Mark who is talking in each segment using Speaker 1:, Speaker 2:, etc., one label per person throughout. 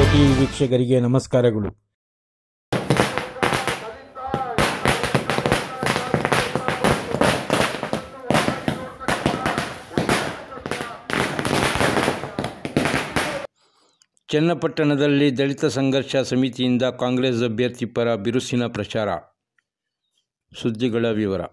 Speaker 1: TV ವೀಕ್ಷಕರಿಗೆ ನಮಸ್ಕಾರಗಳು ಚನ್ನಪಟ್ಟಣದಲ್ಲಿ ದಲಿತ ಸಂಘರ್ಷ ಸಮಿತಿಯಿಂದ ಕಾಂಗ್ರೆಸ್ ಅಭ್ಯರ್ಥಿ ಪರ ಬಿರುಸಿನ ಪ್ರಚಾರ ಸುದ್ದಿಗಳ ವಿವರ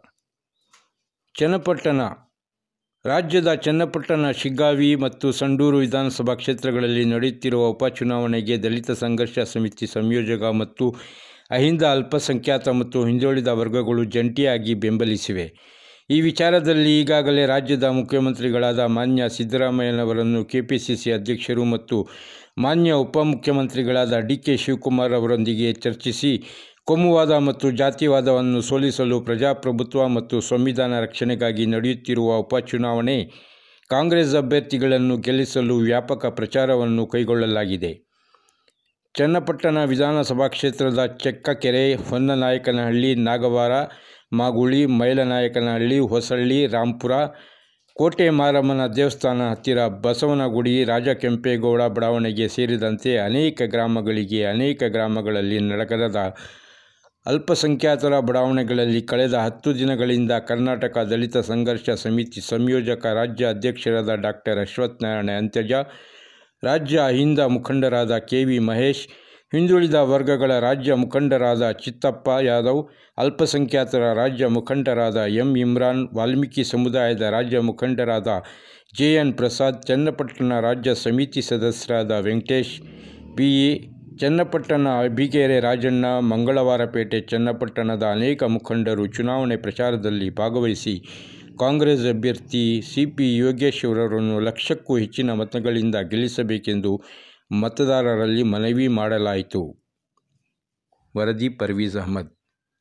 Speaker 1: ಚನ್ನಪಟ್ಟಣ ರಾಜ್ಯದ ಚನ್ನಪಟ್ಟಣ ಶಿಗ್ಗಾವಿ ಮತ್ತು ಸಂಡೂರು ವಿಧಾನಸಭಾ ಕ್ಷೇತ್ರಗಳಲ್ಲಿ ನಡೆಯುತ್ತಿರುವ ಉಪಚುನಾವಣೆಗೆ ದಲಿತ ಸಂಘರ್ಷ ಸಮಿತಿ ಸಂಯೋಜಕ ಮತ್ತು ಅಹಿಂದ ಅಲ್ಪಸಂಖ್ಯಾತ ಮತ್ತು ಹಿಂದುಳಿದ ವರ್ಗಗಳು ಜಂಟಿಯಾಗಿ ಬೆಂಬಲಿಸಿವೆ ಈ ವಿಚಾರದಲ್ಲಿ ಈಗಾಗಲೇ ರಾಜ್ಯದ ಮುಖ್ಯಮಂತ್ರಿಗಳಾದ ಮಾನ್ಯ ಸಿದ್ದರಾಮಯ್ಯನವರನ್ನು ಕೆಪಿಸಿಸಿ ಅಧ್ಯಕ್ಷರು ಮತ್ತು ಮಾನ್ಯ ಉಪಮುಖ್ಯಮಂತ್ರಿಗಳಾದ ಡಿ ಕೆ ಶಿವಕುಮಾರ್ ಅವರೊಂದಿಗೆ ಚರ್ಚಿಸಿ ಕೋಮುವಾದ ಮತ್ತು ಜಾತಿವಾದವನ್ನು ಸೋಲಿಸಲು ಪ್ರಜಾಪ್ರಭುತ್ವ ಮತ್ತು ಸಂವಿಧಾನ ರಕ್ಷಣೆಗಾಗಿ ನಡೆಯುತ್ತಿರುವ ಉಪಚುನಾವಣೆ ಕಾಂಗ್ರೆಸ್ ಅಭ್ಯರ್ಥಿಗಳನ್ನು ಗೆಲ್ಲಿಸಲು ವ್ಯಾಪಕ ಪ್ರಚಾರವನ್ನು ಕೈಗೊಳ್ಳಲಾಗಿದೆ ಚನ್ನಪಟ್ಟಣ ವಿಧಾನಸಭಾ ಕ್ಷೇತ್ರದ ಚೆಕ್ಕಕೆರೆ ಹೊನ್ನನಾಯಕನಹಳ್ಳಿ ನಾಗವಾರ ಮಾಗುಳಿ ಮೈಲನಾಯಕನಹಳ್ಳಿ ಹೊಸಳ್ಳಿ ರಾಂಪುರ ಕೋಟೆ ಮಾರಮ್ಮನ ದೇವಸ್ಥಾನ ಹತ್ತಿರ ಬಸವನಗುಡಿ ರಾಜಕೆಂಪೇಗೌಡ ಬಡಾವಣೆಗೆ ಸೇರಿದಂತೆ ಅನೇಕ ಗ್ರಾಮಗಳಿಗೆ ಅನೇಕ ಗ್ರಾಮಗಳಲ್ಲಿ ನಡೆದ ಅಲ್ಪಸಂಖ್ಯಾತರ ಬಡಾವಣೆಗಳಲ್ಲಿ ಕಳೆದ ಹತ್ತು ದಿನಗಳಿಂದ ಕರ್ನಾಟಕ ದಲಿತ ಸಂಘರ್ಷ ಸಮಿತಿ ಸಂಯೋಜಕ ರಾಜ್ಯ ಅಧ್ಯಕ್ಷರಾದ ಡಾಕ್ಟರ್ ಅಶ್ವಥ್ ನಾರಾಯಣ ಅಂತ್ಯಜ ರಾಜ್ಯ ಅಹಿಂದ ಮುಖಂಡರಾದ ಕೆ ವಿ ಮಹೇಶ್ ಹಿಂದುಳಿದ ವರ್ಗಗಳ ರಾಜ್ಯ ಮುಖಂಡರಾದ ಚಿತ್ತಪ್ಪ ಯಾದವ್ ಅಲ್ಪಸಂಖ್ಯಾತರ ರಾಜ್ಯ ಮುಖಂಡರಾದ ಎಂ ಇಮ್ರಾನ್ ವಾಲ್ಮೀಕಿ ಸಮುದಾಯದ ರಾಜ್ಯ ಮುಖಂಡರಾದ ಜೆ ಎನ್ ಪ್ರಸಾದ್ ಚನ್ನಪಟ್ಟಣ ರಾಜ್ಯ ಸಮಿತಿ ಸದಸ್ಯರಾದ ವೆಂಕಟೇಶ್ ಬಿ ಇ ಚನ್ನಪಟ್ಟಣ ಅಬಿಗೆರೆ ರಾಜಣ್ಣ ಮಂಗಳವಾರಪೇಟೆ ಚನ್ನಪಟ್ಟಣದ ಅನೇಕ ಮುಖಂಡರು ಚುನಾವಣೆ ಪ್ರಚಾರದಲ್ಲಿ ಭಾಗವಹಿಸಿ ಕಾಂಗ್ರೆಸ್ ಅಭ್ಯರ್ಥಿ ಸಿ ಪಿ ಯೋಗೇಶ್ ಅವರನ್ನು ಲಕ್ಷಕ್ಕೂ ಹೆಚ್ಚಿನ ಮತಗಳಿಂದ ಗೆಲ್ಲಿಸಬೇಕೆಂದು ಮತದಾರರಲ್ಲಿ ಮನವಿ ಮಾಡಲಾಯಿತು ವರದಿ ಪರ್ವೀಜ್ ಅಹಮದ್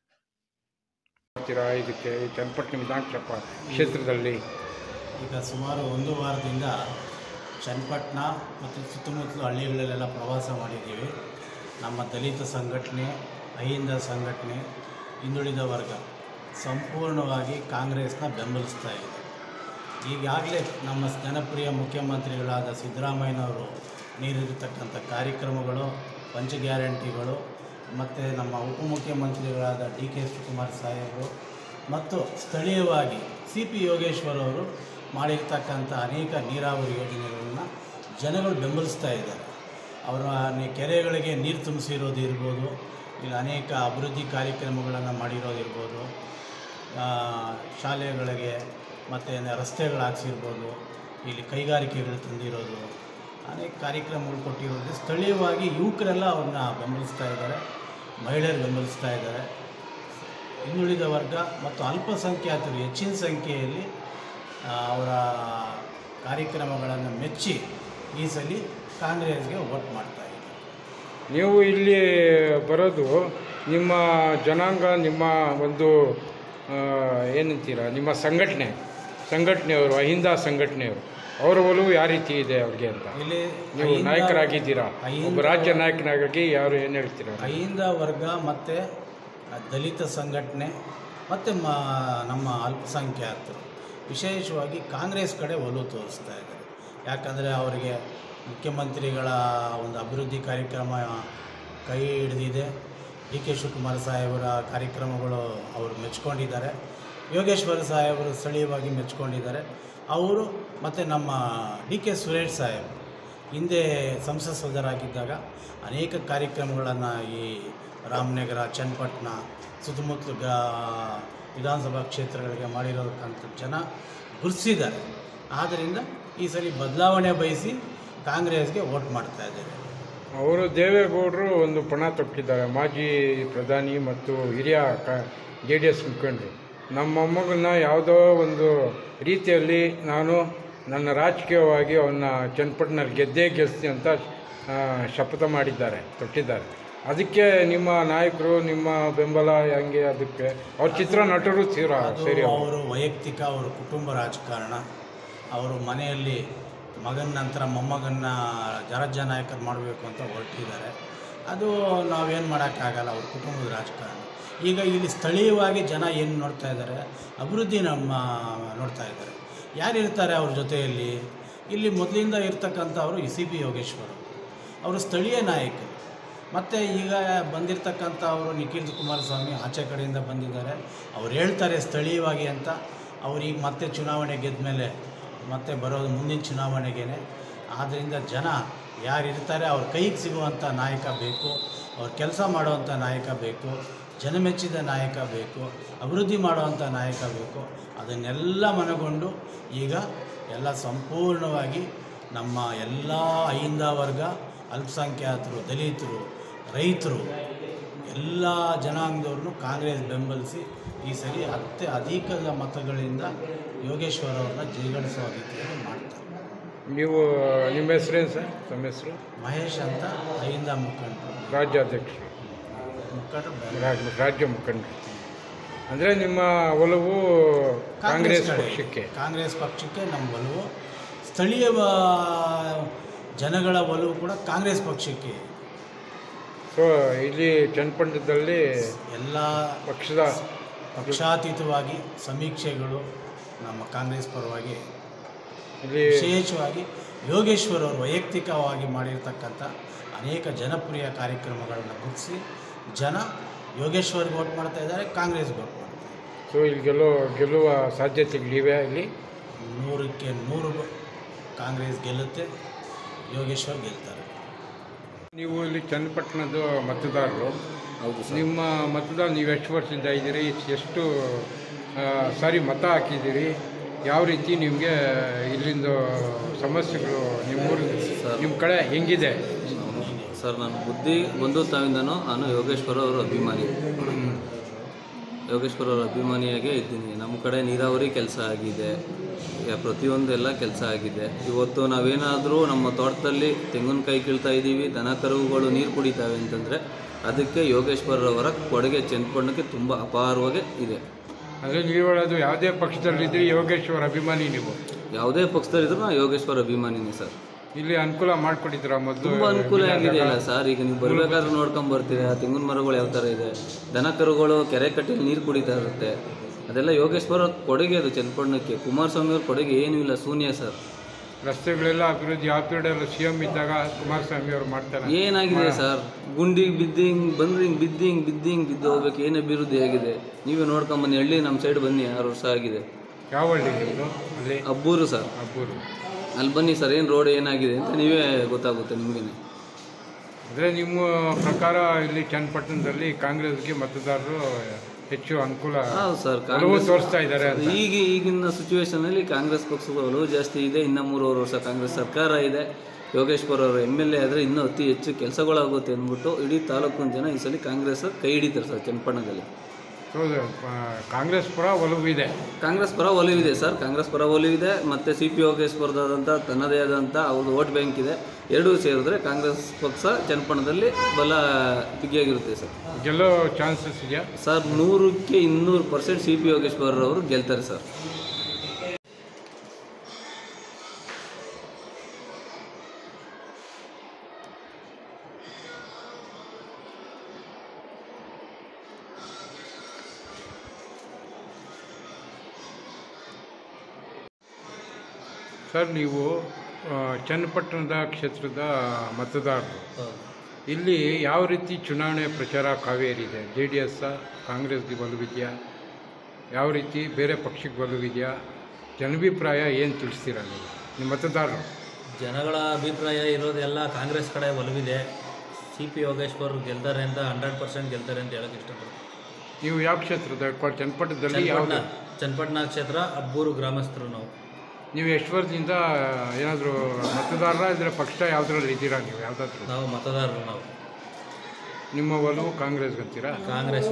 Speaker 2: ಮಾಡ್ತೀರಾ ಇದಕ್ಕೆ ಚನ್ನಪಟ್ಟಣ ವಿಧಾನಸಭಾ ಕ್ಷೇತ್ರದಲ್ಲಿ
Speaker 3: ಈಗ ಸುಮಾರು ಒಂದು ವಾರದಿಂದ ಚನ್ನಪಟ್ಟಣ ಮತ್ತು ಸುತ್ತಮುತ್ತಲ ಹಳ್ಳಿಗಳಲ್ಲೆಲ್ಲ ಪ್ರವಾಸ ಮಾಡಿದ್ದೀವಿ ನಮ್ಮ ದಲಿತ ಸಂಘಟನೆ ಅಹಿಂದ ಸಂಘಟನೆ ಹಿಂದುಳಿದ ವರ್ಗ ಸಂಪೂರ್ಣವಾಗಿ ಕಾಂಗ್ರೆಸ್ನ ಬೆಂಬಲಿಸ್ತಾ ಇದೆ ಈಗಾಗಲೇ ನಮ್ಮ ಜನಪ್ರಿಯ ಮುಖ್ಯಮಂತ್ರಿಗಳಾದ ಸಿದ್ದರಾಮಯ್ಯನವರು ನೀಡಿರತಕ್ಕಂಥ ಕಾರ್ಯಕ್ರಮಗಳು ಪಂಚ ಗ್ಯಾರಂಟಿಗಳು ಮತ್ತು ನಮ್ಮ ಉಪಮುಖ್ಯಮಂತ್ರಿಗಳಾದ ಡಿ ಕೆ ಶಿವಕುಮಾರ್ ಸಾಹೇಬರು ಮತ್ತು ಸ್ಥಳೀಯವಾಗಿ ಸಿ ಪಿ ಯೋಗೇಶ್ವರ್ ಅವರು ಮಾಡಿರ್ತಕ್ಕಂಥ ಅನೇಕ ನೀರಾವರಿ ಯೋಜನೆಗಳನ್ನು ಜನಗಳು ಬೆಂಬಲಿಸ್ತಾ ಇದ್ದಾರೆ ಅವರ ನೆ- ಕೆರೆಗಳಿಗೆ ನೀರು ತುಂಬಿಸಿರೋದು ಇರ್ಬೋದು ಇಲ್ಲ ಅನೇಕ ಅಭಿವೃದ್ಧಿ ಕಾರ್ಯಕ್ರಮಗಳನ್ನು ಮಾಡಿರೋದಿರ್ಬೋದು ಆ, ಶಾಲೆಗಳಿಗೆ ಮತ್ತು ರಸ್ತೆಗಳು ಹಾಕ್ಸಿರ್ಬೋದು ಇಲ್ಲಿ ಕೈಗಾರಿಕೆಗಳು ತಂದಿರೋದು ಅನೇಕ ಕಾರ್ಯಕ್ರಮಗಳು ಕೊಟ್ಟಿರೋದು ಸ್ಥಳೀಯವಾಗಿ ಯುವಕರೆಲ್ಲ ಅವ್ರನ್ನ ಬೆಂಬಲಿಸ್ತಾ ಇದ್ದಾರೆ ಮಹಿಳೆಯರು ಬೆಂಬಲಿಸ್ತಾ ಇದ್ದಾರೆ ಹಿಂದುಳಿದ ವರ್ಗ ಮತ್ತು ಅಲ್ಪಸಂಖ್ಯಾತರು ಹೆಚ್ಚಿನ ಸಂಖ್ಯೆಯಲ್ಲಿ ಆ, ಅವರ ಕಾರ್ಯಕ್ರಮಗಳನ್ನು ಮೆಚ್ಚಿ ಈ ಸಲ ಕಾಂಗ್ರೆಸ್ಗೆ ವೋಟ್ ಮಾಡ್ತಾ ಇದ್ದಾರೆ
Speaker 2: ನೀವು ಇಲ್ಲಿ ಬರೋದು ನಿಮ್ಮ ಜನಾಂಗ ನಿಮ್ಮ ಒಂದು ಆ, ಏನಂತೀರ ನಿಮ್ಮ ಸಂಘಟನೆ ಸಂಘಟನೆಯವರು ಅಹಿಂದ ಸಂಘಟನೆಯವರು ಅವರ ಒಲವು ಯಾವ ರೀತಿ ಇದೆ ಅವ್ರಿಗೆ ಅಂತ
Speaker 3: ಇಲ್ಲಿ
Speaker 2: ನೀವು
Speaker 3: ಅಹಿಂದ-
Speaker 2: ನಾಯಕರಾಗಿದ್ದೀರಾ
Speaker 3: ಅಹಿಂದ-
Speaker 2: ಒಬ್ಬ ರಾಜ್ಯ ನಾಯಕನಾಗಿ ಯಾರು ಏನು ಹೇಳ್ತೀರಾ
Speaker 3: ಅಹಿಂದ ವರ್ಗ ಮತ್ತು ದಲಿತ ಸಂಘಟನೆ ಮತ್ತು ಮ ನಮ್ಮ ಅಲ್ಪಸಂಖ್ಯಾತರು ವಿಶೇಷವಾಗಿ ಕಾಂಗ್ರೆಸ್ ಕಡೆ ಒಲವು ತೋರಿಸ್ತಾ ಇದ್ದಾರೆ ಯಾಕಂದರೆ ಅವರಿಗೆ ಮುಖ್ಯಮಂತ್ರಿಗಳ ಒಂದು ಅಭಿವೃದ್ಧಿ ಕಾರ್ಯಕ್ರಮ ಕೈ ಹಿಡಿದಿದೆ ಡಿ ಕೆ ಶಿವಕುಮಾರ್ ಸಾಹೇಬರ ಕಾರ್ಯಕ್ರಮಗಳು ಅವರು ಮೆಚ್ಕೊಂಡಿದ್ದಾರೆ ಯೋಗೇಶ್ವರ ಸಾಹೇಬರು ಸ್ಥಳೀಯವಾಗಿ ಮೆಚ್ಕೊಂಡಿದ್ದಾರೆ ಅವರು ಮತ್ತು ನಮ್ಮ ಡಿ ಕೆ ಸುರೇಶ್ ಸಾಹೇಬ್ ಹಿಂದೆ ಸಂಸತ್ ಸದಸ್ಯರಾಗಿದ್ದಾಗ ಅನೇಕ ಕಾರ್ಯಕ್ರಮಗಳನ್ನು ಈ ರಾಮನಗರ ಚನ್ನಪಟ್ಟಣ ಸುತ್ತಮುತ್ತಲು ಗ ವಿಧಾನಸಭಾ ಕ್ಷೇತ್ರಗಳಿಗೆ ಮಾಡಿರೋದಕ್ಕಂಥ ಜನ ಗುರುತಿಸಿದ್ದಾರೆ ಆದ್ದರಿಂದ ಈ ಸಲ ಬದಲಾವಣೆ ಬಯಸಿ ಕಾಂಗ್ರೆಸ್ಗೆ ವೋಟ್ ಮಾಡ್ತಾ ಇದ್ದಾರೆ
Speaker 2: ಅವರು ದೇವೇಗೌಡರು ಒಂದು ಪಣ ತೊಟ್ಟಿದ್ದಾರೆ ಮಾಜಿ ಪ್ರಧಾನಿ ಮತ್ತು ಹಿರಿಯ ಕ ಜೆ ಡಿ ಎಸ್ ಮುಖಂಡರು ನಮ್ಮ ಮೊಮ್ಮಗನ್ನ ಯಾವುದೋ ಒಂದು ರೀತಿಯಲ್ಲಿ ನಾನು ನನ್ನ ರಾಜಕೀಯವಾಗಿ ಅವನ್ನ ಚನ್ನಪಟ್ಟಣದಲ್ಲಿ ಗೆದ್ದೇ ಗೆಲ್ಲಿಸ್ತೀನಿ ಅಂತ ಆ, ಶಪಥ ಮಾಡಿದ್ದಾರೆ ತೊಟ್ಟಿದ್ದಾರೆ ಅದಕ್ಕೆ ನಿಮ್ಮ ನಾಯಕರು ನಿಮ್ಮ ಬೆಂಬಲ ಹೆಂಗೆ ಅದಕ್ಕೆ ಅವ್ರ ಚಿತ್ರ ನಟರು ತೀರ
Speaker 3: ಅದು
Speaker 2: ಸರಿ ಅವ್ರು.
Speaker 3: ಅವರು ವೈಯಕ್ತಿಕ ಅವರ ಕುಟುಂಬ ರಾಜಕಾರಣ ಅವರು ಮನೆಯಲ್ಲಿ ಮಗನ ನಂತರ ಮೊಮ್ಮಗನ್ನ ರಾಜ್ಯ ನಾಯಕರು ಮಾಡಬೇಕು ಅಂತ ಹೊರಟಿದ್ದಾರೆ ಅದು ನಾವೇನು ಮಾಡೋಕ್ಕಾಗಲ್ಲ ಅವ್ರ ಕುಟುಂಬದ ರಾಜಕಾರಣ ಈಗ ಇಲ್ಲಿ ಸ್ಥಳೀಯವಾಗಿ ಜನ ಏನು ನೋಡ್ತಾ ಇದ್ದಾರೆ ಅಭಿವೃದ್ಧಿ ನಮ್ಮ ನೋಡ್ತಾ ಇದ್ದಾರೆ ಯಾರು ಇರ್ತಾರೆ ಅವ್ರ ಜೊತೆಯಲ್ಲಿ ಇಲ್ಲಿ ಮೊದಲಿಂದ ಇರ್ತಕ್ಕಂಥವರು ಸಿ ಪಿ ಯೋಗೇಶ್ವರ್ ಅವರು ಸ್ಥಳೀಯ ನಾಯಕರು ಮತ್ತು ಈಗ ಬಂದಿರತಕ್ಕಂಥ ಅವರು ನಿಖಿಲ್ ಕುಮಾರಸ್ವಾಮಿ ಆಚೆ ಕಡೆಯಿಂದ ಬಂದಿದ್ದಾರೆ ಅವ್ರು ಹೇಳ್ತಾರೆ ಸ್ಥಳೀಯವಾಗಿ ಅಂತ ಅವ್ರೀಗ ಮತ್ತೆ ಚುನಾವಣೆ ಗೆದ್ದ ಮೇಲೆ ಮತ್ತೆ ಬರೋದು ಮುಂದಿನ ಚುನಾವಣೆಗೇನೆ ಆದ್ದರಿಂದ ಜನ ಯಾರು ಇರ್ತಾರೆ ಅವ್ರ ಕೈಗೆ ಸಿಗುವಂಥ ನಾಯಕ ಬೇಕು ಅವ್ರು ಕೆಲಸ ಮಾಡುವಂಥ ನಾಯಕ ಬೇಕು ಜನಮೆಚ್ಚಿದ ನಾಯಕ ಬೇಕು ಅಭಿವೃದ್ಧಿ ಮಾಡುವಂಥ ನಾಯಕ ಬೇಕು ಅದನ್ನೆಲ್ಲ ಮನಗೊಂಡು ಈಗ ಎಲ್ಲ ಸಂಪೂರ್ಣವಾಗಿ ನಮ್ಮ ಎಲ್ಲ ಅಹಿಂದ ವರ್ಗ ಅಲ್ಪಸಂಖ್ಯಾತರು ದಲಿತರು ರೈತರು ಎಲ್ಲ ಜನಾಂಗದವ್ರನ್ನು ಕಾಂಗ್ರೆಸ್ ಬೆಂಬಲಿಸಿ ಈ ಸರಿ ಅತ್ತೆ ಅಧಿಕದ ಮತಗಳಿಂದ ಯೋಗೇಶ್ವರ್ ಅವ್ರನ್ನ ಜಯಗಳಿಸುವ ರೀತಿಯಲ್ಲಿ ಮಾಡ್ತಾರೆ
Speaker 2: ನೀವು ನಿಮ್ಮ ಹೆಸರೇನು ಸರ್ ತಮ್ಮ ಹೆಸರು
Speaker 3: ಮಹೇಶ್ ಅಂತ ಅಹಿಂದ ಮುಖಂಡರು
Speaker 2: ರಾಜ್ಯಾಧ್ಯಕ್ಷರು
Speaker 3: ಮುಖಂಡರು ಬೆಂಬಲ.
Speaker 2: ರಾಜ್ಯ ರಾಜ್ಯ ಮುಖಂಡರು ಅಂದರೆ ನಿಮ್ಮ ಒಲವು ಕಾಂಗ್ರೆಸ್
Speaker 3: ಕಡೆ.
Speaker 2: ಪಕ್ಷಕ್ಕೆ
Speaker 3: ಕಾಂಗ್ರೆಸ್ ಪಕ್ಷಕ್ಕೆ ನಮ್ಮ ಒಲವು ಸ್ಥಳೀಯ ವ- ಜನಗಳ ಒಲವು ಕೂಡ ಕಾಂಗ್ರೆಸ್ ಪಕ್ಷಕ್ಕೆ
Speaker 2: ಸೊ ಇಲ್ಲಿ ಚನ್ನಪಟ್ಟಣದಲ್ಲಿ
Speaker 3: ಎಲ್ಲ
Speaker 2: ಪಕ್ಷದ
Speaker 3: ಪಕ್ಷಾತೀತವಾಗಿ ಸಮೀಕ್ಷೆಗಳು ನಮ್ಮ ಕಾಂಗ್ರೆಸ್ ಪರವಾಗಿ
Speaker 2: ಇಲ್ಲಿ
Speaker 3: ವಿಶೇಷವಾಗಿ ಯೋಗೇಶ್ವರ್ ಅವರು ವೈಯಕ್ತಿಕವಾಗಿ ಮಾಡಿರ್ತಕ್ಕಂಥ ಅನೇಕ ಜನಪ್ರಿಯ ಕಾರ್ಯಕ್ರಮಗಳನ್ನು ಗುರುತಿಸಿ ಜನ ಯೋಗೇಶ್ವರ್ಗೆ ವೋಟ್ ಮಾಡ್ತಾ ಇದ್ದಾರೆ ಕಾಂಗ್ರೆಸ್ಗೆ ವೋಟ್ ಮಾಡ್ತಾ ಇದ್ದಾರೆ
Speaker 2: ಸೊ ಇಲ್ಲಿ ಗೆಲ್ಲೋ ಗೆಲ್ಲುವ ಸಾಧ್ಯತೆಗಳಿವೆ ಇಲ್ಲಿ
Speaker 3: ನೂರಕ್ಕೆ ನೂರು ಕಾಂಗ್ರೆಸ್ ಗೆಲ್ಲುತ್ತೆ ಯೋಗೇಶ್ವರ್ ಗೆಲ್ತಾರೆ
Speaker 2: ನೀವು ಇಲ್ಲಿ ಚನ್ನಪಟ್ಟಣದ ಮತದಾರರು
Speaker 4: ಹೌದು ಸರ್
Speaker 2: ನಿಮ್ಮ ಮತದಾರ ನೀವು ಎಷ್ಟು ವರ್ಷದಿಂದ ಇದ್ದೀರಿ ಎಷ್ಟು ಆ, ಸಾರಿ ಮತ ಹಾಕಿದ್ದೀರಿ ಯಾವ ರೀತಿ ನಿಮಗೆ ಇಲ್ಲಿಂದ ಸಮಸ್ಯೆಗಳು ನಿಮ್ಮ ಊರಲ್ಲಿ ನಿಮ್ಮ ಕಡೆ ಹೆಂಗಿದೆ
Speaker 4: ಸರ್ ನಾನು ಬುದ್ಧಿ ಬಂಧುತ್ವದಿಂದನೂ ನಾನು ಯೋಗೇಶ್ವರ ಅವರ ಅಭಿಮಾನಿ ಯೋಗೇಶ್ವರ ಅವರ ಅಭಿಮಾನಿಯಾಗೇ ಇದ್ದೀನಿ ನಮ್ಮ ಕಡೆ ನೀರಾವರಿ ಕೆಲಸ ಆಗಿದೆ ಈಗ ಪ್ರತಿಯೊಂದು ಎಲ್ಲ ಕೆಲಸ ಆಗಿದೆ ಇವತ್ತು ನಾವೇನಾದರೂ ನಮ್ಮ ತೋಟದಲ್ಲಿ ತೆಂಗಿನಕಾಯಿ ಕೀಳ್ತಾ ಇದ್ದೀವಿ ದನ ಕರುಗಳು ನೀರು ಕುಡಿತಾವೆ ಅಂತಂದರೆ ಅದಕ್ಕೆ ಯೋಗೇಶ್ವರರವರ ಕೊಡುಗೆ ಚನ್ನಪಟ್ಟಣಕ್ಕೆ ತುಂಬ ಅಪಾರವಾಗಿ ಇದೆ
Speaker 2: ಅಂದರೆ ನೀವು ಹೇಳೋದು ಯಾವುದೇ ಪಕ್ಷದಲ್ಲಿದ್ದೀರಿ ಯೋಗೇಶ್ವರ ಅಭಿಮಾನಿ ನೀವು
Speaker 4: ಯಾವುದೇ ಪಕ್ಷದಲ್ಲಿದ್ದರೂ ನಾನು ಯೋಗೇಶ್ವರ ಅಭಿಮಾನಿನೇ ಸರ್
Speaker 2: ಇಲ್ಲಿ ಅನುಕೂಲ ಮಾಡಿಕೊಟ್ಟಿದ್ದೀರಾ ಮೊದಲು
Speaker 4: ತುಂಬ ಅನುಕೂಲ ಆಗಿದೆಯಲ್ಲ ಸರ್ ಈಗ ನೀವು ಬರ್ಬೇಕಾದ್ರೆ ನೋಡ್ಕೊಂಡ್ ಬರ್ತೀರಾ ತೆಂಗಿನ ಮರಗಳು ಯಾವ ಥರ ಇದೆ ದನ ಕರುಗಳು ಕೆರೆ ಕಟ್ಟೆಯಲ್ಲಿ ನೀರು ಕುಡಿತಾ ಇರುತ್ತೆ ಅದೆಲ್ಲ ಯೋಗೇಶ್ವರ ಅವ್ರ ಕೊಡುಗೆ ಅದು ಚನ್ನಪಟ್ಟಣಕ್ಕೆ ಕುಮಾರಸ್ವಾಮಿ ಅವ್ರ ಕೊಡುಗೆ ಏನೂ ಇಲ್ಲ ಶೂನ್ಯ ಸರ್
Speaker 2: ರಸ್ತೆಗಳೆಲ್ಲ ಅಭಿವೃದ್ಧಿ ಯಾವ ಪೀರಿಯಡಲ್ಲಿ ಸಿ ಎಂ ಇದ್ದಾಗ ಕುಮಾರಸ್ವಾಮಿ ಅವರು ಮಾಡ್ತಾರೆ
Speaker 4: ಏನಾಗಿದೆ ಸರ್ ಗುಂಡಿಗೆ ಬಿದ್ದು ಹಿಂಗೆ ಬಂದ್ರೆ ಹಿಂಗೆ ಬಿದ್ದು ಹಿಂಗೆ ಬಿದ್ದು ಹಿಂಗೆ ಬಿದ್ದು ಹೋಗ್ಬೇಕು ಏನು ಅಭಿವೃದ್ಧಿ ಆಗಿದೆ ನೀವೇ ನೋಡ್ಕೊಂಬನ್ನಿ ಹಳ್ಳಿ ನಮ್ಮ ಸೈಡ್ ಬನ್ನಿ ಆರು ವರ್ಷ ಆಗಿದೆ
Speaker 2: ಯಾವ ಹಳ್ಳಿ ನಿಮ್ಮದು ಅಲ್ಲಿ
Speaker 4: ಅಬ್ಬೂರು ಸರ್
Speaker 2: ಅಬ್ಬೂರು
Speaker 4: ಅಲ್ಲಿ ಬನ್ನಿ ಸರ್ ಏನು ರೋಡ್ ಏನಾಗಿದೆ ಅಂತ ನೀವೇ ಗೊತ್ತಾಗುತ್ತೆ ನಿಮಗೇನೆ
Speaker 2: ಅಂದರೆ ನಿಮ್ಮ ಪ್ರಕಾರ ಇಲ್ಲಿ ಚನ್ನಪಟ್ಟಣದಲ್ಲಿ ಕಾಂಗ್ರೆಸ್ಗೆ ಮತದಾರರು ಹೆಚ್ಚು ಅನುಕೂಲ
Speaker 4: ಹೌದು ಸರ್
Speaker 2: ಒಲವು
Speaker 4: ಕಾಂಗ್ರೆಸ್
Speaker 2: ತೋರಿಸ್ತಾ ಇದ್ದಾರೆ ಅಂತ
Speaker 4: ಈಗ ಈಗಿನ ಸಿಚುವೇಶನಲ್ಲಿ ಕಾಂಗ್ರೆಸ್ ಪಕ್ಷದ ಒಲವು ಜಾಸ್ತಿ ಇದೆ ಇನ್ನು ಮೂರುವರೆ ವರ್ಷ ಕಾಂಗ್ರೆಸ್ ಸರ್ಕಾರ ಇದೆ ಯೋಗೇಶ್ವರ್ ಅವರು ಎಮ್ ಎಲ್ ಎ ಆದರೆ ಇನ್ನೂ ಅತಿ ಹೆಚ್ಚು ಕೆಲಸಗಳಾಗುತ್ತೆ ಅಂದ್ಬಿಟ್ಟು ಇಡೀ ತಾಲೂಕಿನ ಜನ ಈ ಸಲ ಕಾಂಗ್ರೆಸ್ ಕೈ ಹಿಡಿತಾರೆ ಸರ್ ಚನ್ನಪಟ್ಟಣದಲ್ಲಿ
Speaker 2: ಸೊ ಆ, ಕಾಂಗ್ರೆಸ್ ಪರ ಒಲವು ಇದೆ
Speaker 4: ಕಾಂಗ್ರೆಸ್ ಪರ ಒಲವಿದೆ ಸರ್ ಕಾಂಗ್ರೆಸ್ ಪರ ಒಲವಿದೆ ಮತ್ತು ಸಿ ಪಿ ಯೋಗೇಶ್ವರದಾದಂಥ ತನ್ನದೇ ಆದಂಥ ಅವ್ರದ್ದು ವೋಟ್ ಬ್ಯಾಂಕ್ ಇದೆ ಎರಡೂ ಸೇರಿದ್ರೆ ಕಾಂಗ್ರೆಸ್ ಪಕ್ಷ ಚನ್ನಪಟ್ಟಣದಲ್ಲಿ ಬಲ ಬಿಗಿಯಾಗಿರುತ್ತೆ ಸರ್
Speaker 2: ಗೆಲ್ಲೋ ಚಾನ್ಸಸ್ ಇದೆಯಾ
Speaker 4: ಸರ್ ನೂರಕ್ಕೆ ಇನ್ನೂರು ಪರ್ಸೆಂಟ್ ಸಿ ಪಿ ಯೋಗೇಶ್ವರರವರು ಗೆಲ್ತಾರೆ ಸರ್
Speaker 2: ಸರ್ ನೀವು ಆ, ಚನ್ನಪಟ್ಟಣದ ಕ್ಷೇತ್ರದ ಮತದಾರರು ಇಲ್ಲಿ ಯಾವ ರೀತಿ ಚುನಾವಣೆ ಪ್ರಚಾರ ಕಾವೇರಿದೆ ಜೆ ಡಿ ಎಸ್ ಕಾಂಗ್ರೆಸ್ಗೆ ಒಲವಿದೆಯಾ ಯಾವ ರೀತಿ ಬೇರೆ ಪಕ್ಷಕ್ಕೆ ಒಲವಿದೆಯಾ ಜನಾಭಿಪ್ರಾಯ ಏನು ತಿಳಿಸ್ತೀರಾ ನೀವು ನಿಮ್ಮ ಮತದಾರರು
Speaker 5: ಜನಗಳ ಅಭಿಪ್ರಾಯ ಇರೋದೆಲ್ಲ ಕಾಂಗ್ರೆಸ್ ಕಡೆ ಒಲವಿದೆ ಸಿ ಪಿ ಯೋಗೇಶ್ವರ್ ಗೆಲ್ತಾರೆ ಅಂತ ಹಂಡ್ರೆಡ್ ಪರ್ಸೆಂಟ್ ಗೆಲ್ತಾರೆ ಅಂತ ಹೇಳಕ್ಕೆ ಇಷ್ಟಪಡ್ತೀನಿ
Speaker 2: ನೀವು ಯಾವ ಕ್ಷೇತ್ರದ ಕ- ಚನ್ನಪಟ್ಟಣದಲ್ಲಿ
Speaker 5: ಚನ್ನಪಟ್ಟಣ
Speaker 2: ಯಾವುದು
Speaker 5: ಚನ್ನಪಟ್ಟಣ ಕ್ಷೇತ್ರ ಅಬ್ಬೂರು ಗ್ರಾಮಸ್ಥರು ನಾವು
Speaker 2: ನೀವು ಎಷ್ಟು ವರ್ಷದಿಂದ ಏನಾದರೂ ಮತದಾರರ ಇದ್ರೆ ಪಕ್ಷ ಯಾವುದ್ರಲ್ಲಿ ಇದ್ದೀರಾ ನೀವು ಯಾವುದಾದ್ರೂ
Speaker 5: ನಾವು ಮತದಾರರು ನಾವು
Speaker 2: ನಿಮ್ಮ ಒಲವು ಕಾಂಗ್ರೆಸ್ಗೆ ಅಂತೀರಾ
Speaker 5: ಕಾಂಗ್ರೆಸ್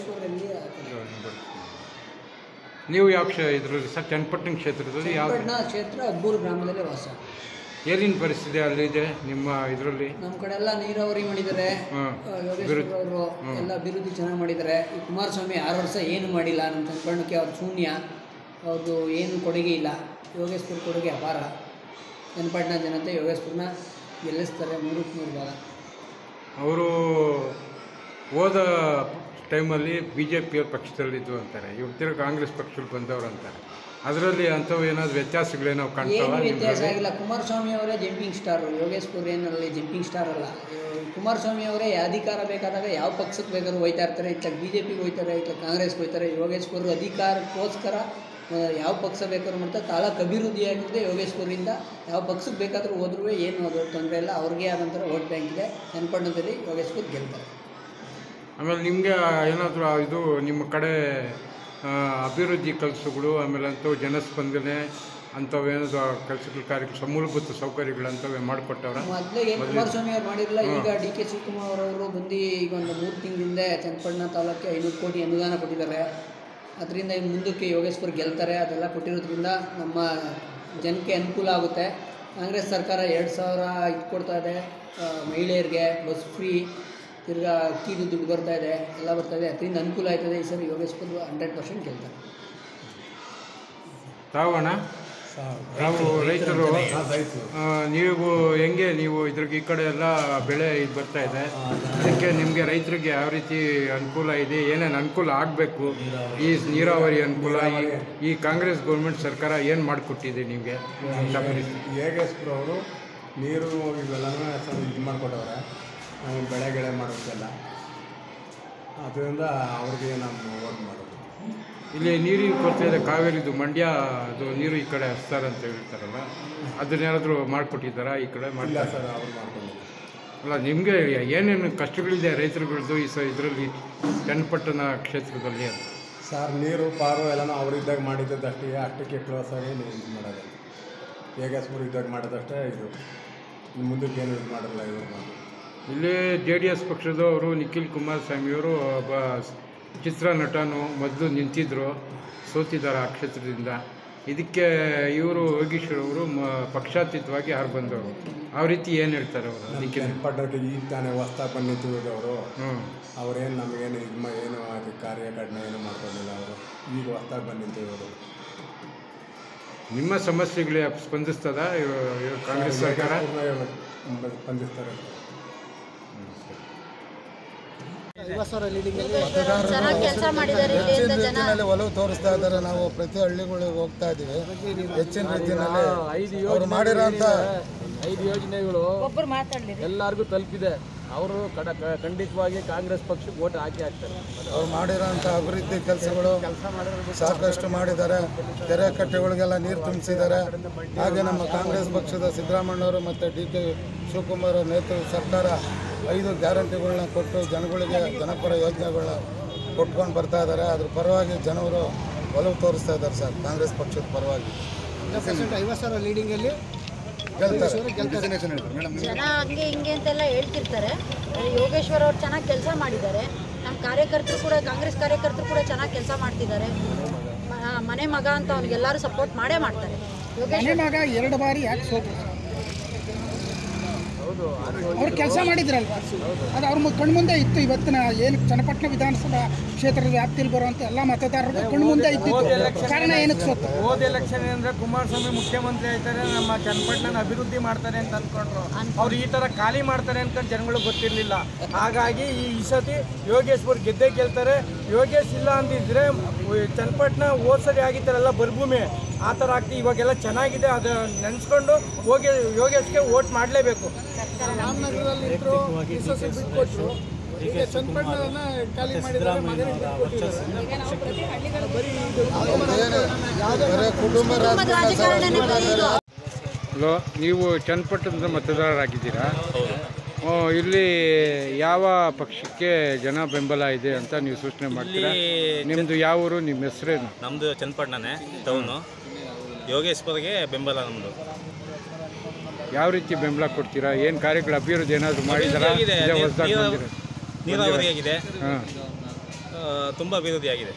Speaker 2: ನೀವು ಯಾವ ಕ್ಷೇ ಇದರಲ್ಲಿ ಸರ್ ಚನ್ನಪಟ್ಟಣ ಕ್ಷೇತ್ರದಲ್ಲಿ ಯಾವ
Speaker 6: ಚನ್ನಪಟ್ಟಣ ಕ್ಷೇತ್ರ ಅಬ್ಬೂರು ಗ್ರಾಮದಲ್ಲಿ ವಾಸ
Speaker 2: ಏನಿನ ಪರಿಸ್ಥಿತಿ ಅಲ್ಲಿದೆ ನಿಮ್ಮ ಇದರಲ್ಲಿ
Speaker 6: ನಮ್ಮ ಕಡೆ ಎಲ್ಲ ನೀರಾವರಿ ಮಾಡಿದ್ದಾರೆ
Speaker 2: ಹಾಂ
Speaker 6: ಆ, ಯೋಗೇಶ್ವರ ಅವರು ಎಲ್ಲ ಅಭಿವೃದ್ಧಿ ಚೆನ್ನಾಗಿ ಮಾಡಿದ್ದಾರೆ ಈ ಕುಮಾರಸ್ವಾಮಿ ಆರು ವರ್ಷ ಏನು ಮಾಡಿಲ್ಲ ನಮ್ಮ ಚನ್ನಪಟ್ಟಣಕ್ಕೆ ಅವ್ರ ಶೂನ್ಯ ಅವ್ರದ್ದು ಏನು ಕೊಡುಗೆ ಇಲ್ಲ ಯೋಗೇಶ್ವರ ಕೊಡುಗೆ ಅಪಾರ ಚನ್ನಪಟ್ಟಣ ಜನತೆ ಯೋಗೇಶ್ವರನ ಗೆಲ್ಲಿಸ್ತಾರೆ ನೂರಕ್ಕೆ ನೂರು ಭಾಗ
Speaker 2: ಅವರು ಹೋದ ಟೈಮಲ್ಲಿ ಬಿ ಜೆ ಪಿಯ ಪಕ್ಷದಲ್ಲಿದ್ದು ಅಂತಾರೆ ಇವಾಗ ತಿರ್ಗಿ ಕಾಂಗ್ರೆಸ್ ಪಕ್ಷದಲ್ಲಿ ಬಂದವರು ಅಂತಾರೆ ಅದರಲ್ಲಿ ಅಂಥವು ಏನಾದ್ರು ವ್ಯತ್ಯಾಸಗಳೇನೋ ಕಾಣ್ತಾವ
Speaker 6: ಏನು ವ್ಯತ್ಯಾಸ ಆಗಿಲ್ಲ ಕುಮಾರಸ್ವಾಮಿ ಅವರೇ ಜಂಪಿಂಗ್ ಸ್ಟಾರು ಯೋಗೇಶ್ ಏನಲ್ಲಿ ಜಂಪಿಂಗ್ ಸ್ಟಾರ್ ಅಲ್ಲ ಇವ್ರು ಕುಮಾರಸ್ವಾಮಿ ಅವರೇ ಅಧಿಕಾರ ಬೇಕಾದಾಗ ಯಾವ ಪಕ್ಷಕ್ಕೆ ಬೇಕಾದ್ರೂ ಹೋಯ್ತಾ ಇರ್ತಾರೆ ಇತ್ತ ಬಿ ಜೆ ಪಿಗೆ ಹೋಯ್ತಾರೆ ಇತ್ತ ಕಾಂಗ್ರೆಸ್ಗೆ ಹೋಯ್ತಾರೆ ಯೋಗೇಶ್ ಪುರ್ ಅಧಿಕಾರಕ್ಕೋಸ್ಕರ ಆ, ಯಾವ ಪಕ್ಷ ಬೇಕಾದ್ರೂ ಮಾಡ್ತಾರೆ ತಾಲೂಕು ಅಭಿವೃದ್ಧಿ ಆಗಿರುತ್ತೆ ಯೋಗೇಶ್ ಪುರಿಂದ ಯಾವ ಪಕ್ಷಕ್ಕೆ ಬೇಕಾದ್ರೂ ಹೋದ್ರೂ ಏನು ಅದು ತೊಂದರೆ ಇಲ್ಲ ಅವ್ರಿಗೆ ಆದಂಥ ವೋಟ್ ಬ್ಯಾಂಕ್ ಇದೆ ಚನ್ನಪಟ್ಟಣದಲ್ಲಿ ಯೋಗೇಶ್ ಪುರ್ ಗೆಲ್ತಾರೆ
Speaker 2: ಆಮೇಲೆ ನಿಮಗೆ ಏನಾದರೂ ಇದು ನಿಮ್ಮ ಕಡೆ ಆ, ಅಭಿವೃದ್ಧಿ ಕೆಲಸಗಳು ಆಮೇಲೆ ಅಂಥವು ಜನಸ್ಪಂದನೆ ಅಂಥವೇನಾದ್ರು ಕೆಲಸಗಳ ಕಾರ್ಯ ಮೂಲಭೂತ ಸೌಕರ್ಯಗಳು ಅಂಥವೇ ಮಾಡಿಕೊಟ್ಟವ್ರ
Speaker 6: ಮೊದಲೇ ಏನು ಕುಮಾರಸ್ವಾಮಿ ಅವ್ರು ಮಾಡಿರಲಿಲ್ಲ ಈಗ ಡಿ ಕೆ ಶಿವಕುಮಾರ್ ಅವರು ಬಂದು ಈಗ ಒಂದು ಮೂರು ತಿಂಗಳಿಂದ ಚನ್ನಪಟ್ಟಣ ತಾಲೂಕಿಗೆ ಐನೂರು ಕೋಟಿ ಅನುದಾನ ಕೊಟ್ಟಿದ್ದಾರೆ ಅದರಿಂದ ಇನ್ನು ಮುಂದಕ್ಕೆ ಯೋಗೇಶ್ವರ್ ಗೆಲ್ತಾರೆ ಅದೆಲ್ಲ ಕೊಟ್ಟಿರೋದ್ರಿಂದ ನಮ್ಮ ಜನಕ್ಕೆ ಅನುಕೂಲ ಆಗುತ್ತೆ ಕಾಂಗ್ರೆಸ್ ಸರ್ಕಾರ ಎರಡು ಸಾವಿರ ಇದು ಕೊಡ್ತಾ ಇದೆ ಆ, ಮಹಿಳೆಯರಿಗೆ ಬಸ್ ಫ್ರೀ ತಿರ್ಗಾ ಅಕ್ಕಿದು ದುಡ್ಡು ಬರ್ತಾ ಇದೆ ಎಲ್ಲ ಬರ್ತಾ ಇದೆ ಅದರಿಂದ ಅನುಕೂಲ ಆಯ್ತದೆ ಈ ಸರಿ ಯೋಗೇಶ್ವರ್ ಹಂಡ್ರೆಡ್ ಪರ್ಸೆಂಟ್ ಗೆಲ್ತಾರೆ
Speaker 2: ತಾವಣ್ಣ ತಾವು ರೈತರು ಆ, ನೀವು ಹೆಂಗೆ ನೀವು ಇದ್ರಿಗೆ ಈ ಕಡೆ ಎಲ್ಲ ಬೆಳೆ ಇದು ಬರ್ತಾ ಇದೆ ಅದಕ್ಕೆ ನಿಮಗೆ ರೈತರಿಗೆ ಯಾವ ರೀತಿ ಅನುಕೂಲ ಇದೆ ಏನೇನು ಅನುಕೂಲ ಆಗಬೇಕು ಈ ನೀರಾವರಿ ಅನುಕೂಲ ಈ- ಈ ಕಾಂಗ್ರೆಸ್ ಗೌರ್ಮೆಂಟ್ ಸರ್ಕಾರ ಏನು ಮಾಡಿಕೊಟ್ಟಿದೆ ನಿಮಗೆ ಅಂತ ಪರಿಸ್ಥಿತಿ
Speaker 7: ಯೋಗೇಶ್ವರ ಅವರು ನೀರು ಇವೆಲ್ಲನೂ ಇದು ಮಾಡಿಕೊಟ್ಟವ್ರೆ ನಾವು ಬೆಳೆ ಗಿಳೆ ಮಾಡೋಕ್ಕೆಲ್ಲ ಅದರಿಂದ ಅವ್ರಿಗೆ ನಾವು ಓಟ್ ಮಾಡೋದು
Speaker 2: ಇಲ್ಲಿ ನೀರಿನ ಕೊರತೆ ಇದೆ ಕಾವೇರಿದು ಮಂಡ್ಯ ಅದು ನೀರು ಈ ಕಡೆ ಹಸ್ತಾರೆ ಅಂತ ಹೇಳ್ತಾರಲ್ಲ ಅದನ್ನೇನಾದರೂ ಮಾಡಿಕೊಟ್ಟಿದ್ದಾರಾ ಈ ಕಡೆ
Speaker 7: ಇಲ್ಲ
Speaker 2: ಮಾಡಿಲ್ಲ
Speaker 7: ಸರ್ ಅವ್ರು ಮಾಡ್ಕೊಂಡಿಲ್ಲ
Speaker 2: ಅಲ್ಲ ನಿಮಗೆ ಏನೇನು ಕಷ್ಟಗಳಿದೆ ರೈತರುಗಳದ್ದು ಈ ಸ ಇದರಲ್ಲಿ ಚನ್ನಪಟ್ಟಣ ಕ್ಷೇತ್ರದಲ್ಲಿ ಅಂತ
Speaker 7: ಸರ್ ನೀರು ಪಾರು ಎಲ್ಲನೂ ಅವರಿದ್ದಾಗ ಮಾಡಿದ್ದದ್ದು ಅಷ್ಟೇ ಅಷ್ಟಕ್ಕೆ ಕ್ಲೋಸಾಗಿ ಇದು ಮಾಡೋದು ಯೋಗೇಶ್ವರ ಇದ್ದಾಗ ಮಾಡೋದಷ್ಟೇ ಇದು ಇನ್ನು ಮುಂದಕ್ಕೆ ಏನು ಇದು ಮಾಡಲ್ಲ ಇವ್ರು ಮಾಡಿ
Speaker 2: ಇಲ್ಲಿ ಜೆ ಡಿ ಎಸ್ ಪಕ್ಷದವರು ನಿಖಿಲ್ ಕುಮಾರಸ್ವಾಮಿಯವರು ಒಬ್ಬ ಚಿತ್ರ ನಟನು ಮೊದಲು ನಿಂತಿದ್ದರು ಸೋತಿದ್ದಾರೆ ಆ ಕ್ಷೇತ್ರದಿಂದ ಇದಕ್ಕೆ ಇವರು ಯೋಗೀಶ್ವರ್ ಅವರು ಮ ಪಕ್ಷಾತೀತವಾಗಿ ಯಾರು ಬಂದವರು ಆ ರೀತಿ ಏನು ಹೇಳ್ತಾರೆ ಅವರು ನಿಖಿಲ್
Speaker 7: ಚನ್ನಪಟ್ಟಣಕ್ಕೆ ಈಗ ತಾನೇ ಹೊಸ್ದಾಗಿ ಬಂದು ನಿಂತಿರೋದು ಅವರು
Speaker 2: ಹ್ಞೂ
Speaker 7: ಅವ್ರೇನು ನಮಗೇನು ಇದು ಮಾ ಏನು ಅದು ಕಾರ್ಯಕರ್ತನ ಏನು ಮಾಡ್ಕೊಂಡಿಲ್ಲ ಅವರು ಈಗ ಹೊಸ್ದಾಗಿ ಬಂದು ನಿಂತಿರೋರು
Speaker 2: ನಿಮ್ಮ ಸಮಸ್ಯೆಗಳಿಗೆ ಸ್ಪಂದಿಸ್ತದ ಇವ- ಇವ ಕಾಂಗ್ರೆಸ್ ಸರ್ಕಾರ
Speaker 7: ಸ್ಪಂದಿಸ್ತಾರೆ
Speaker 8: ಚೆನ್ನಾಗಿ ಕೆಲಸ ಮಾಡಿದ್ದಾರೆ ಇಲ್ಲಿ ಅಂತ ಜನ
Speaker 9: ರೀತಿಯಲ್ಲಿ ಒಲವು ತೋರಿಸ್ತಾ ಇದ್ದಾರೆ ನಾವು ಪ್ರತಿ ಹಳ್ಳಿಗಳಿಗೆ ಹೋಗ್ತಾ ಇದ್ದೀವಿ ಹೆಚ್ಚಿನ ರೀತಿಯಲ್ಲಿ ಅವರು ಮಾಡಿರೋಂಥ
Speaker 10: ಐದು ಯೋಜನೆಗಳು
Speaker 8: ಒಬ್ಬರು ಮಾತಾಡ್ಲಿ
Speaker 10: ಎಲ್ಲರಿಗೂ ತಲುಪಿದೆ ಅವರು ಕಡ ಕ- ಖಂಡಿತವಾಗಿ ಕಾಂಗ್ರೆಸ್ ಪಕ್ಷಕ್ಕೆ ಓಟ್ ಹಾಕಿ ಹಾಕ್ತಾರೆ
Speaker 9: ಅವ್ರು ಮಾಡಿರೋಂಥ ಅಭಿವೃದ್ಧಿ ಕೆಲಸಗಳು ಸಾಕಷ್ಟು ಮಾಡಿದ್ದಾರೆ ಕೆರೆ ಕಟ್ಟೆಗಳಿಗೆಲ್ಲ ನೀರು ತುಂಬಿಸಿದ್ದಾರೆ ಹಾಗೆ ನಮ್ಮ ಕಾಂಗ್ರೆಸ್ ಪಕ್ಷದ ಸಿದ್ದರಾಮಣ್ಣವರು ಮತ್ತು ಡಿ ಕೆ ಶಿವಕುಮಾರ್ ಅವ್ರ ನೇತೃತ್ವದ ಸರ್ಕಾರ ಐದು ಗ್ಯಾರಂಟಿಗಳನ್ನ ಕೊಟ್ಟು ಜನಗಳಿಗೆ ಜನಪರ ಯೋಜನೆಗಳನ್ನ ಕೊಟ್ಕೊಂಡು ಬರ್ತಾ ಇದ್ದಾರೆ ಅದ್ರ ಪರವಾಗಿ ಜನರು ಒಲವು ತೋರಿಸ್ತಾ ಇದ್ದಾರೆ ಸರ್ ಕಾಂಗ್ರೆಸ್ ಪಕ್ಷದ ಪರವಾಗಿ ಐವತ್ತು ಸಾವಿರ ಲೀಡಿಂಗಲ್ಲಿ ಗೆಲ್ತಾರೆ
Speaker 8: ಜನ ಹಂಗೆ ಹಿಂಗೆ ಅಂತೆಲ್ಲ ಹೇಳ್ತಿರ್ತಾರೆ ಆದ್ರೆ ಯೋಗೇಶ್ವರ್ ಅವ್ರು ಚೆನ್ನಾಗಿ ಕೆಲಸ ಮಾಡಿದ್ದಾರೆ ನಮ್ಮ ಕಾರ್ಯಕರ್ತರು ಕೂಡ ಕಾಂಗ್ರೆಸ್ ಕಾರ್ಯಕರ್ತರು ಕೂಡ ಚೆನ್ನಾಗಿ ಕೆಲಸ ಮಾಡ್ತಿದ್ದಾರೆ ಮ- ಮನೆ ಮಗ ಅಂತ ಅವ್ನಿಗೆಲ್ಲರೂ ಸಪೋರ್ಟ್ ಮಾಡೇ ಮಾಡ್ತಾರೆ ಯೋಗೇಶ್ವರ್
Speaker 11: ಮಗ ಎರಡು ಬಾರಿ ಯಾಕೆ ಸೋತು ಅವ್ರು ಕೆಲಸ ಮಾಡಿದ್ರಲ್ವಾ ಅದು ಅವ್ರ ಕಣ್ಮುಂದೆ ಇತ್ತು ಇವತ್ತಿನ ಏನು ಚನ್ನಪಟ್ಟಣ ವಿಧಾನಸಭಾ ಕ್ಷೇತ್ರದ ವ್ಯಾಪ್ತಿಯಲ್ಲಿ ಬರುವಂತ ಎಲ್ಲ ಮತದಾರರು ಕಣ್ಮುಂದೆ ಇತ್ತು ಕಾರಣ ಏನಕ್ಕೆ ಸೋತು
Speaker 10: ಹೋದ ಎಲೆಕ್ಷನ್ ಅಂದ್ರೆ ಕುಮಾರಸ್ವಾಮಿ ಮುಖ್ಯಮಂತ್ರಿ ಆಯ್ತಾರೆ ನಮ್ಮ ಚನ್ನಪಟ್ಟಣ ಅಭಿವೃದ್ಧಿ ಮಾಡ್ತಾರೆ ಅಂತ ಅನ್ಕೊಂಡ್ರು ಅವ್ರು ಈ ತರ ಖಾಲಿ ಮಾಡ್ತಾರೆ ಅನ್ಕೊಂಡು ಜನಗಳಿಗೆ ಗೊತ್ತಿರಲಿಲ್ಲ ಹಾಗಾಗಿ ಈ ಈ ಸತಿ ಯೋಗೇಶ್ವರ್ ಗೆದ್ದೇ ಗೆಲ್ತಾರೆ ಯೋಗೇಶ್ ಇಲ್ಲ ಅಂದಿದ್ರೆ ಚನ್ನಪಟ್ಟಣ ಹೋದ ಸರಿ ಆಗಿತ್ತಾರಲ್ಲ ಬರ್ಭೂಮಿ ಆ ಥರ ಆಗ್ತಿ ಇವಾಗೆಲ್ಲ ಚೆನ್ನಾಗಿದೆ ಅದು ನೆನೆಸ್ಕೊಂಡು ಹೋಗಿ ಯೋಗೇಶ್ಗೆ ವೋಟ್ ಮಾಡಲೇಬೇಕು
Speaker 9: ಬರೀ ಕುಟುಂಬ
Speaker 8: ಕುಟುಂಬದ ರಾಜಕಾರಣನೇ ಬರೀ ಇದು
Speaker 2: ಹಲೋ ನೀವು ಚನ್ನಪಟ್ಟಣದ ಮತದಾರರಾಗಿದ್ದೀರಾ ಓ, ಇಲ್ಲಿ ಯಾವ ಪಕ್ಷಕ್ಕೆ ಜನ ಬೆಂಬಲ ಇದೆ ಅಂತ ನೀವು ಸೂಚನೆ ಮಾಡ್ತೀರಾ ನಿಮ್ಮದು ಯಾವ ಊರು ನಿಮ್ಮ ಹೆಸರೇನು
Speaker 12: ನಮ್ಮದು ಚನ್ನಪಟ್ಟಣನೇ ಟೌನು ಯೋಗೇಶ್ವರ್ಗೆ ಬೆಂಬಲ ನಮ್ಮದು
Speaker 2: ಯಾವ ರೀತಿ ಬೆಂಬಲ ಕೊಡ್ತೀರಾ ಏನು ಕಾರ್ಯಗಳ ಅಭಿವೃದ್ಧಿ ಏನಾದರೂ ಮಾಡಿದಾರಾ
Speaker 12: ಆಗಿದೆ
Speaker 2: ಇದೇ ಹೊಸ್ದಾಗಿ
Speaker 12: ನೀರಾವ-
Speaker 2: ಬಂದಿರೋದು?
Speaker 12: ನೀರಾವರಿ ಆಗಿದೆ
Speaker 2: ಹಾಂ
Speaker 12: ತುಂಬ ಅಭಿವೃದ್ಧಿ ಆಗಿದೆ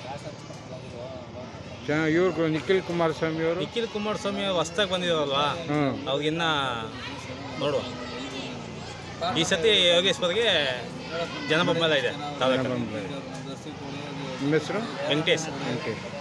Speaker 2: ಇವ್ರು ನಿಖಿಲ್ ಕುಮಾರಸ್ವಾಮಿ ಅವರು
Speaker 12: ನಿಖಿಲ್ ಕುಮಾರಸ್ವಾಮಿ ಹೊಸ್ದಾಗಿ ಬಂದಿದ್ದಾರಲ್ವಾ
Speaker 2: ಹ್ಮ್.
Speaker 12: ಅವ್ರಿಗಿನ್ನ ನೋಡುವ ಈ ಸತಿ ಯೋಗೇಶ್ವರ್ಗೆ ಜನ ಬೆಂಬಲ ಇದೆ ತಾಲೂಕು
Speaker 2: ನಿಮ್ಮ ಹೆಸರು
Speaker 12: ವೆಂಕಟೇಶ್
Speaker 2: ಓಕೆ